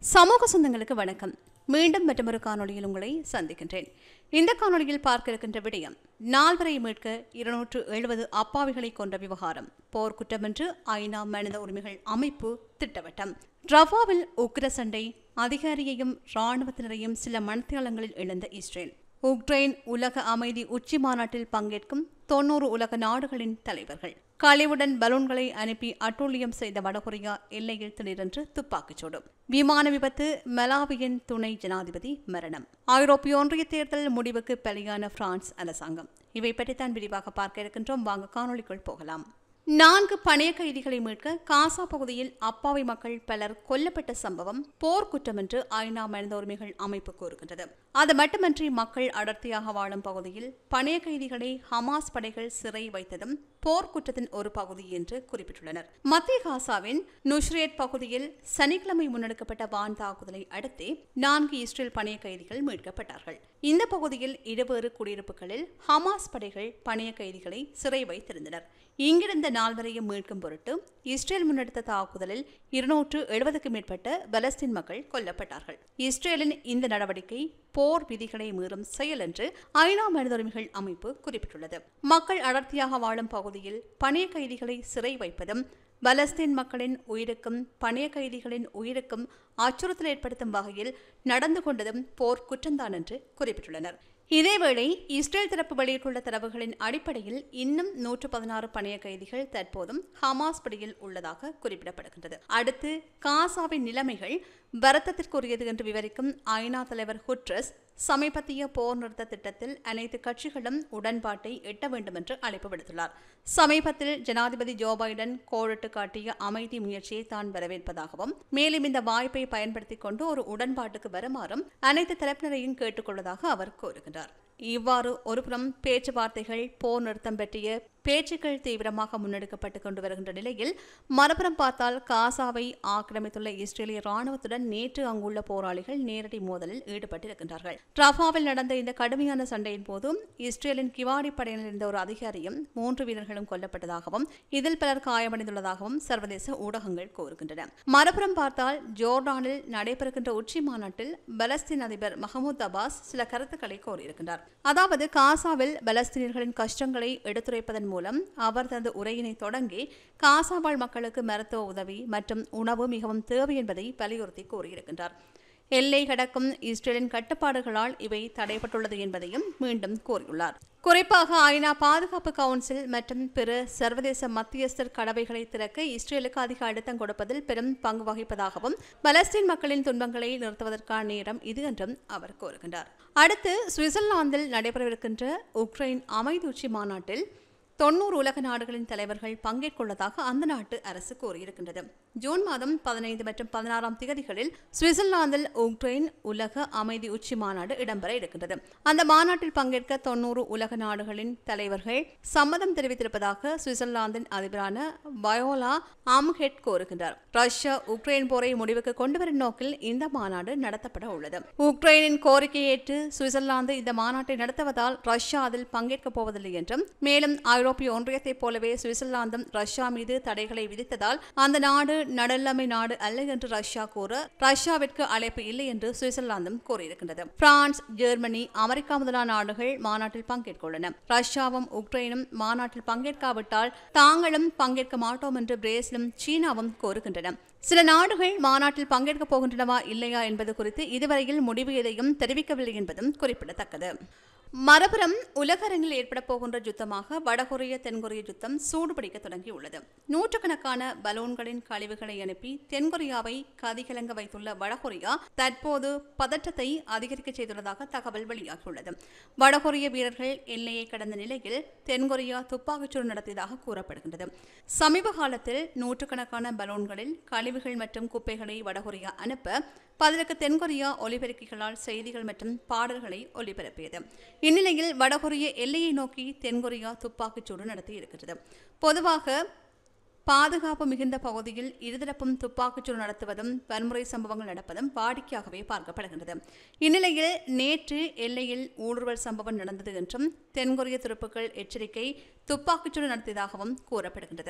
சமூக சொந்தங்களுக்கு வணக்கம் மீண்டும் மற்றொரு காணொளியில் உங்களை சந்திக்கின்றேன் இந்த காணொளியில் பார்க்க இருக்கின்ற விடயம் நால்வரை மீட்க இருநூற்று எழுபது அப்பாவிகளை கொண்ட விவகாரம் போர் குற்றமென்று ஐநா மனித உரிமைகள் அமைப்பு திட்டவட்டம் ரஃபாவில் உக்கிர சண்டை அதிகாரியையும் இராணுவத்தினரையும் சில மனத்தியாளங்களில் இழந்த இஸ்ரேல் உக்ரைன் உலக அமைதி உச்சி மாநாட்டில் பங்கேற்கும் தொன்னூறு உலக நாடுகளின் தலைவர்கள் கழிவுடன் பலூன்களை அனுப்பி அட்டூழியம் செய்த வடகொரியா எல்லையில் திடீரென்று துப்பாக்கிச்சூடு விமான விபத்து மலாவியின் துணை ஜனாதிபதி மரணம் ஐரோப்பிய ஒன்றிய தேர்தல் முடிவுக்கு பலியான பிரான்ஸ் அரசாங்கம் இவை பற்றித்தான் விரிவாக பார்க்க இருக்கின்றோம் வாங்க காணொளிக்குள் போகலாம் நான்கு பணைய கைதிகளை மீட்க காசா பகுதியில் அப்பாவி மக்கள் பலர் கொல்லப்பட்ட சம்பவம் போர் குற்றம் என்று ஐநா மனித உரிமைகள் அமைப்பு கூறுகின்றது அது மட்டுமன்றி மக்கள் அடர்த்தியாக வாழும் பகுதியில் பணைய கைதிகளை ஹமாஸ் படைகள் சிறை வைத்ததும் போர் குற்றத்தின் ஒரு பகுதி என்று குறிப்பிட்டுள்ளனர் மத்திய காசாவின் நுஷ்ரேட் பகுதியில் சனிக்கிழமை முன்னெடுக்கப்பட்ட வான் தாக்குதலை அடுத்தே நான்கு இஸ்ரேல் பணைய கைதிகள் மீட்கப்பட்டார்கள் இந்த பகுதியில் இருவேறு குடியிருப்புகளில் ஹமாஸ் படைகள் பணைய கைதிகளை சிறை வைத்திருந்தனர் இங்கிருந்த நால்வரையும் மீட்கும் பொருட்டு இஸ்ரேல் முன்னெடுத்த தாக்குதலில் இருநூற்று எழுபதுக்கு மேற்பட்ட பலஸ்தீன் மக்கள் கொல்லப்பட்டார்கள் இஸ்ரேலின் இந்த நடவடிக்கை போர் விதிகளை மீறும் செயல் என்று ஐநா மனித உரிமைகள் அமைப்பு குறிப்பிட்டுள்ளது மக்கள் அடர்த்தியாக வாழும் பகுதியில் பணைய கைதிகளை சிறை வைப்பதும் பலஸ்தீன் மக்களின் உயிருக்கும் பணைய கைதிகளின் உயிருக்கும் அச்சுறுத்தல் ஏற்படுத்தும் வகையில் நடந்து கொண்டதும் போர் குற்றம்தான் என்று குறிப்பிட்டுள்ளனர் இதேவேளை இஸ்ரேல் தரப்பு வெளியிட்டுள்ள தரவுகளின் அடிப்படையில் இன்னும் நூற்று பதினாறு பணைய கைதிகள் தற்போதும் ஹமாஸ் பிடியில் உள்ளதாக குறிப்பிடப்படுகின்றது அடுத்து காசாவின் நிலைமைகள் வருத்தத்திற்குரியது என்று விவரிக்கும் ஐநா தலைவர் ஹுட்ரஸ் சமீபத்திய போர் நிறுத்த திட்டத்தில் அனைத்து கட்சிகளும் உடன்பாட்டை எட்ட வேண்டும் என்று அழைப்பு விடுத்துள்ளார் சமீபத்தில் ஜனாதிபதி ஜோ பைடன் கோடிட்டு காட்டிய அமைதி முயற்சியை தான் வரவேற்பதாகவும் மேலும் இந்த வாய்ப்பை பயன்படுத்திக் கொண்டு ஒரு உடன்பாட்டுக்கு வருமாறும் அனைத்து தரப்பினரையும் கேட்டுக்கொள்வதாக அவர் கூறுகின்றார் இவ்வாறு ஒருபுறம் பேச்சுவார்த்தைகள் போர் நிறுத்தம் பற்றிய பேச்சுக்கள் தீவிரமாக முன்னெடுக்கப்பட்டு கொண்டு வருகின்ற நிலையில் மறுபுறம் பார்த்தால் காசாவை ஆக்கிரமித்துள்ள இஸ்ரேலிய ராணுவத்துடன் நேற்று அங்குள்ள போராளிகள் நேரடி மோதலில் ஈடுபட்டிருக்கின்றார்கள் ரஃபாவில் நடந்த இந்த கடுமையான சண்டையின் போது இஸ்ரேலின் கிவாடி படையினர் இருந்த ஒரு அதிகாரியும் மூன்று வீரர்களும் கொல்லப்பட்டதாகவும் இதில் பலர் காயமடைந்துள்ளதாகவும் சர்வதேச ஊடகங்கள் கூறுகின்றன மறுபுறம் பார்த்தால் ஜோர்டானில் நடைபெறுகின்ற உச்சி மாநாட்டில் பலஸ்தீன் அதிபர் மஹமூத் அப்பாஸ் சில கருத்துக்களை கோரியிருக்கின்றார் அதாவது காசாவில் பலஸ்தீனியர்களின் கஷ்டங்களை எடுத்துரைப்பதன் மூலம் அவர் தனது உரையினை தொடங்கி காசா வாழ் மக்களுக்கு மருத்துவ உதவி மற்றும் உணவு மிகவும் தேவை என்பதை வலியுறுத்தி கூறியிருக்கின்றார் எல்லை கடக்கும் இஸ்ரேலின் கட்டுப்பாடுகளால் இவை தடைப்பட்டுள்ளது என்பதையும் மீண்டும் கூறியுள்ளார் குறிப்பாக ஐநா பாதுகாப்பு கவுன்சில் மற்றும் பிற சர்வதேச மத்தியஸ்தர் கடவைகளை திறக்க இஸ்ரேலுக்கு அதிக அழுத்தம் கொடுப்பதில் பெரும் பங்கு வகிப்பதாகவும் பலஸ்தீன் மக்களின் துன்பங்களை நிறுத்துவதற்கான நேரம் இது என்றும் அவர் கூறுகின்றார் அடுத்து சுவிட்சர்லாந்தில் நடைபெறவிருக்கின்ற உக்ரைன் அமைதி உச்சி மாநாட்டில் தொன்னூறு உலக நாடுகளின் தலைவர்கள் பங்கேற்குள்ளதாக அந்த நாட்டு அரசு கூறியிருக்கின்றது ஜூன் மாதம் பதினைந்து மற்றும் பதினாறாம் திகதிகளில் சுவிட்சர்லாந்தில் உக்ரைன் உலக அமைதி உச்சி மாநாடு இடம்பெற இருக்கின்றது அந்த மாநாட்டில் பங்கேற்க தொன்னூறு உலக நாடுகளின் தலைவர்கள் சம்மதம் தெரிவித்திருப்பதாக சுவிட்சர்லாந்தின் அதிபரான வயோலா ஆம்ஹெட் கூறுகின்றார் ரஷ்யா உக்ரைன் போரை முடிவுக்கு கொண்டுவரும் நோக்கில் இந்த மாநாடு நடத்தப்பட உள்ளது உக்ரைனின் கோரிக்கையை ஏற்று சுவிட்சர்லாந்து இந்த மாநாட்டை நடத்துவதால் ரஷ்யா அதில் பங்கேற்கப் போவதில்லை என்றும் மேலும் ஐரோப்பிய ஒன்றியத்தைப் போலவே சுவிட்சர்லாந்தும் ரஷ்யா மீது தடைகளை விதித்ததால் அந்த நாடு நடுநிலைமை நாடு அல்ல என்று ரஷ்யா கூற ரஷ்யாவிற்கு அழைப்பு இல்லை என்று சுவிட்சர்லாந்தும் கூறியிருக்கின்றது பிரான்ஸ் ஜெர்மனி அமெரிக்கா முதலான நாடுகள் மாநாட்டில் பங்கேற்க உள்ளன ரஷ்யாவும் உக்ரைனும் மாநாட்டில் பங்கேற்காவிட்டால் தாங்களும் பங்கேற்க மாட்டோம் என்று பிரேசிலும் சீனாவும் கூறுகின்றன சில நாடுகள் மாநாட்டில் பங்கேற்கப் போகின்றனவா இல்லையா என்பது குறித்து இதுவரையில் முடிவு எதையும் தெரிவிக்கவில்லை என்பதும் குறிப்பிடத்தக்கது மறுபுறம் உலகரங்கில் ஏற்பட போகின்ற யுத்தமாக வடகொரிய தென்கொரிய யுத்தம் சூடுபிடிக்க தொடங்கியுள்ளது நூற்றுக்கணக்கான பலூன்களின் கழிவுகளை அனுப்பி தென்கொரியாவை கதிகலங்க வைத்துள்ள வடகொரியா தற்போது பதற்றத்தை அதிகரிக்க செய்துள்ளதாக தகவல் வெளியாகியுள்ளது வடகொரிய வீரர்கள் எல்லையை கடந்த நிலையில் தென்கொரியா துப்பாக்கிச்சூடு நடத்தியதாக கூறப்படுகின்றது சமீப காலத்தில் நூற்றுக்கணக்கான பலூன்களில் கழிவுகள் மற்றும் குப்பைகளை வடகொரியா அனுப்ப பதிலுக்கு தென்கொரியா ஒலிபெருக்கிகளால் செய்திகள் மற்றும் பாடல்களை ஒலிபரப்பியது இந்நிலையில் வடகொரிய எல்லையை நோக்கி தென்கொரியா துப்பாக்கிச்சூடு நடத்தி இருக்கிறது பொதுவாக பாதுகாப்பு மிகுந்த பகுதியில் இருதரப்பும் துப்பாக்கிச்சூடு நடத்துவதும் வன்முறை சம்பவங்கள் நடப்பதும் வாடிக்கையாகவே பார்க்கப்படுகின்றது இந்நிலையில் நேற்று எல்லையில் ஊடுருவல் சம்பவம் நடந்தது என்றும் தென்கொரிய துருப்புக்கள் எச்சரிக்கை துப்பாக்கிச்சூடு நடத்தியதாகவும் கூறப்படுகின்றது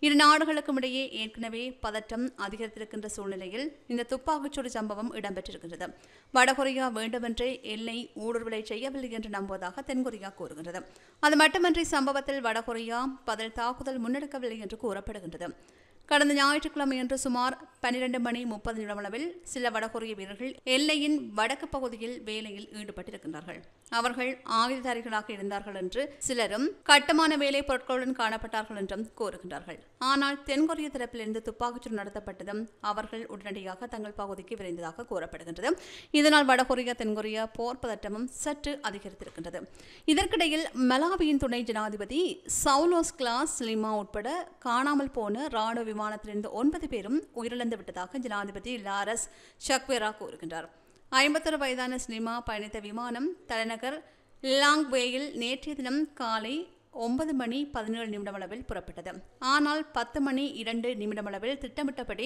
இரு நாடுகளுக்கும் இடையே ஏற்கனவே பதற்றம் அதிகரித்திருக்கின்ற சூழ்நிலையில் இந்த துப்பாக்கிச்சூடு சம்பவம் இடம்பெற்றிருக்கின்றது வடகொரியா வேண்டுமென்றே எல்லை ஊடுருவலை செய்யவில்லை என்று நம்புவதாக தென்கொரியா கூறுகின்றது அது மட்டுமன்றி சம்பவத்தில் வடகொரியா பதில் தாக்குதல் முன்னெடுக்கவில்லை என்று கூறப்படுகின்றது கடந்த ஞாயிற்றுக்கிழமையன்று சுமார் பன்னிரண்டு மணி முப்பது நிமிடமளவில் சில வடகொரிய வீரர்கள் எல்லையின் வடக்கு பகுதியில் வேலையில் ஈடுபட்டிருக்கின்றார்கள் அவர்கள் ஆயுததாரிகளாக இருந்தார்கள் என்று சிலரும் கட்டுமான வேலை பொருட்களுடன் காணப்பட்டார்கள் என்றும் கூறுகின்றார்கள் ஆனால் தென்கொரிய தரப்பிலிருந்து துப்பாக்கிச்சூடு நடத்தப்பட்டதும் அவர்கள் உடனடியாக தங்கள் பகுதிக்கு விரைந்ததாக கூறப்படுகின்றது இதனால் வடகொரியா தென்கொரியா போர் பதட்டமும் சற்று அதிகரித்திருக்கின்றது இதற்கிடையில் மலாவியின் துணை ஜனாதிபதி சவுலோஸ் கிளாஸ் லிமா உட்பட காணாமல் போன ராணுவ விமானத்திலிருந்து ஒன்பது பேரும் உயிரிழந்து விட்டதாக ஜனாதிபதி லாரஸ் ஷக்வேரா கூறுகின்றார் ஐம்பத்தொரு வயதான ஸ்லிமா பயணித்த விமானம் தலைநகர் லாங்வேயில் நேற்றைய தினம் காலை ஒன்பது மணி பதினேழு நிமிடமளவில் புறப்பட்டது ஆனால் பத்து மணி இரண்டு நிமிடமளவில் திட்டமிட்டபடி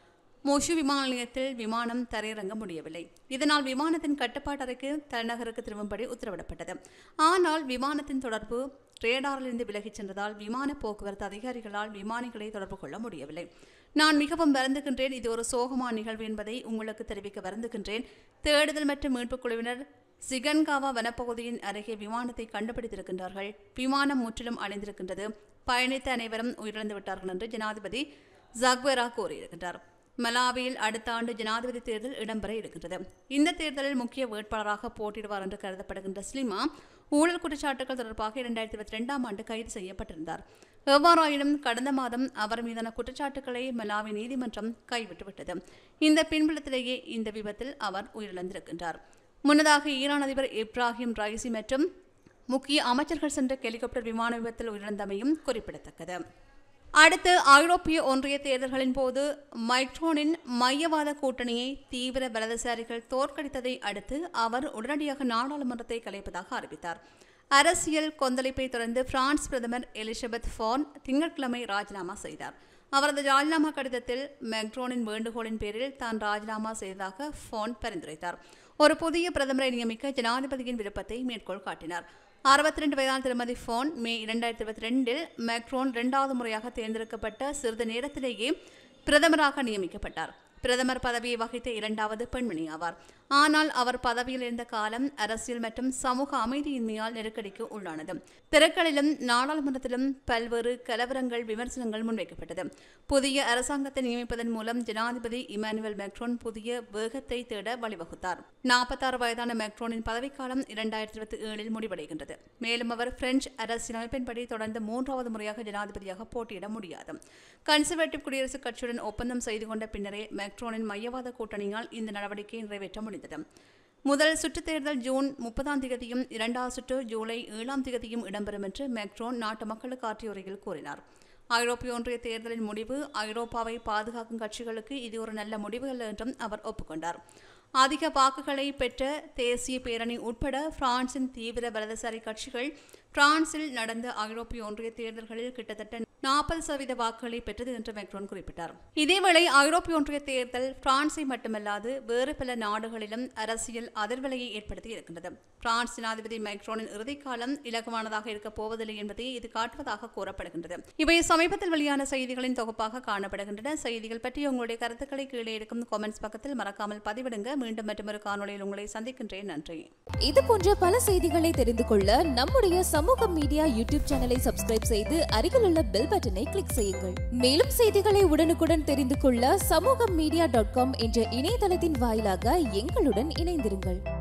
மொஷு விமான நிலையத்தில் விமானம் தரையிறங்க முடியவில்லை இதனால் விமானத்தின் கட்டுப்பாட்டறைக்கு தலைநகருக்கு திரும்பும்படி உத்தரவிடப்பட்டது ஆனால் விமானத்தின் தொடர்பு ரேடாரிலிருந்து விலகிச் சென்றதால் விமான போக்குவரத்து அதிகாரிகளால் விமானிகளை தொடர்பு கொள்ள முடியவில்லை நான் மிகவும் வருந்துகின்றேன் இது ஒரு சோகமான நிகழ்வு என்பதை உங்களுக்கு தெரிவிக்க வருந்துகின்றேன் தேடுதல் மற்றும் மீட்புக் குழுவினர் சிகன்காவா வனப்பகுதியின் அருகே விமானத்தை கண்டுபிடித்திருக்கின்றார்கள் விமானம் முற்றிலும் அடைந்திருக்கின்றது பயணித்த அனைவரும் உயிரிழந்து விட்டார்கள் என்று ஜனாதிபதி ஜக்வெரா கூறியிருக்கின்றார் மலாவியில் அடுத்த ஆண்டு ஜனாதிபதி தேர்தல் இடம்பெற இருக்கின்றது இந்த தேர்தலில் முக்கிய வேட்பாளராக போட்டியிடுவார் என்று கருதப்படுகின்ற ஸ்லிமா ஊழல் குற்றச்சாட்டுகள் தொடர்பாக இரண்டாயிரத்தி இருபத்தி ரெண்டாம் ஆண்டு கைது செய்யப்பட்டிருந்தார் எவ்வாறாயினும் கடந்த மாதம் அவர் மீதான குற்றச்சாட்டுகளை மலாவி நீதிமன்றம் கைவிட்டுவிட்டது இந்த பின்புலத்திலேயே இந்த விபத்தில் அவர் உயிரிழந்திருக்கின்றார் முன்னதாக ஈரான் அதிபர் இப்ராஹிம் ரைசி மற்றும் முக்கிய அமைச்சர்கள் சென்ற ஹெலிகாப்டர் விமான விபத்தில் உயிரிழந்தமையும் குறிப்பிடத்தக்கது அடுத்து ஐரோப்பிய ஒன்றிய தேர்தல்களின் போது மைக்ரோனின் மையவாத கூட்டணியை தீவிர வலதுசாரிகள் தோற்கடித்ததை அடுத்து அவர் உடனடியாக நாடாளுமன்றத்தை கலைப்பதாக அறிவித்தார் அரசியல் கொந்தளிப்பை தொடர்ந்து பிரான்ஸ் பிரதமர் எலிசபெத் ஃபான் திங்கட்கிழமை ராஜினாமா செய்தார் அவரது ராஜினாமா கடிதத்தில் மெக்ரோனின் வேண்டுகோளின் பேரில் தான் ராஜினாமா செய்ததாக ஃபோன் பரிந்துரைத்தார் ஒரு புதிய பிரதமரை நியமிக்க ஜனாதிபதியின் விருப்பத்தை மேற்கோள் காட்டினார் அறுபத்தி ரெண்டு வயதான திருமதி ஃபோன் மே இரண்டாயிரத்தி இருபத்தி ரெண்டில் மேக்ரோன் இரண்டாவது முறையாக தேர்ந்தெடுக்கப்பட்ட சிறிது நேரத்திலேயே பிரதமராக நியமிக்கப்பட்டார் பிரதமர் பதவியை வகித்த இரண்டாவது பெண்மணி ஆவார் ஆனால் அவர் பதவியில் இருந்த காலம் அரசியல் மற்றும் சமூக அமைதியின்மையால் நெருக்கடிக்கு உள்ளானது தெருக்களிலும் நாடாளுமன்றத்திலும் பல்வேறு கலவரங்கள் விமர்சனங்கள் முன்வைக்கப்பட்டது புதிய அரசாங்கத்தை நியமிப்பதன் மூலம் ஜனாதிபதி இமானுவேல் மேக்ரோன் புதிய வேகத்தை தேட வழிவகுத்தார் நாற்பத்தாறு வயதான மேக்ரோனின் பதவிக்காலம் இரண்டாயிரத்தி இருபத்தி ஏழில் முடிவடைகின்றது மேலும் அவர் பிரெஞ்சு அரசியலமைப்பின்படி தொடர்ந்து மூன்றாவது முறையாக ஜனாதிபதியாக போட்டியிட முடியாது கன்சர்வேட்டிவ் குடியரசுக் கட்சியுடன் ஒப்பந்தம் செய்து கொண்ட பின்னரே மேக்ரோனின் மையவாத கூட்டணியால் இந்த நடவடிக்கை நிறைவேற்ற முடிந்தது முதல் சுற்றுத் தேர்தல் ஜூன் முப்பதாம் தேதியும் இரண்டாவது சுற்று ஜூலை ஏழாம் தேதியும் இடம்பெறும் என்று மேக்ரோன் நாட்டு மக்களுக்கு ஆற்றிய உரையில் கூறினார் ஐரோப்பிய ஒன்றிய தேர்தலின் முடிவு ஐரோப்பாவை பாதுகாக்கும் கட்சிகளுக்கு இது ஒரு நல்ல முடிவு அல்ல என்றும் அவர் ஒப்புக்கொண்டார் அதிக வாக்குகளை பெற்ற தேசிய பேரணி உட்பட பிரான்சின் தீவிர வலதுசாரி கட்சிகள் பிரான்சில் நடந்த ஐரோப்பிய ஒன்றிய தேர்தல்களில் கிட்டத்தட்ட நாற்பது சதவீத வாக்குகளை பெற்றது என்று மேக்ரோன் குறிப்பிட்டார் இதேவேளை ஐரோப்பிய ஒன்றிய தேர்தல் பிரான்சை மட்டுமல்லாது வேறு பல நாடுகளிலும் அரசியல் அதிர்வலையை ஏற்படுத்தி இருக்கின்றது பிரான்ஸ் ஜனாதிபதி மேக்ரோனின் இறுதிக்காலம் இலகுவானதாக இருக்கப் போவதில்லை என்பதை இது காட்டுவதாக கூறப்படுகின்றது இவை சமீபத்தில் வெளியான செய்திகளின் தொகுப்பாக காணப்படுகின்றன செய்திகள் பற்றி உங்களுடைய கருத்துக்களை கீழே இருக்கும் காமெண்ட்ஸ் பக்கத்தில் மறக்காமல் பதிவிடுங்க மீண்டும் மற்றொரு காணொலியில் உங்களை சந்திக்கின்றேன் நன்றி இது போன்ற பல செய்திகளை தெரிந்து கொள்ள நம்முடைய சமூக மீடியா யூடியூப் சேனலை சப்ஸ்கிரைப் செய்து அருகில் உள்ள பெல் பட்டனை கிளிக் செய்யுங்கள் மேலும் செய்திகளை உடனுக்குடன் தெரிந்து கொள்ள சமூக மீடியா டாட் காம் என்ற இணையதளத்தின் வாயிலாக எங்களுடன் இணைந்திருங்கள்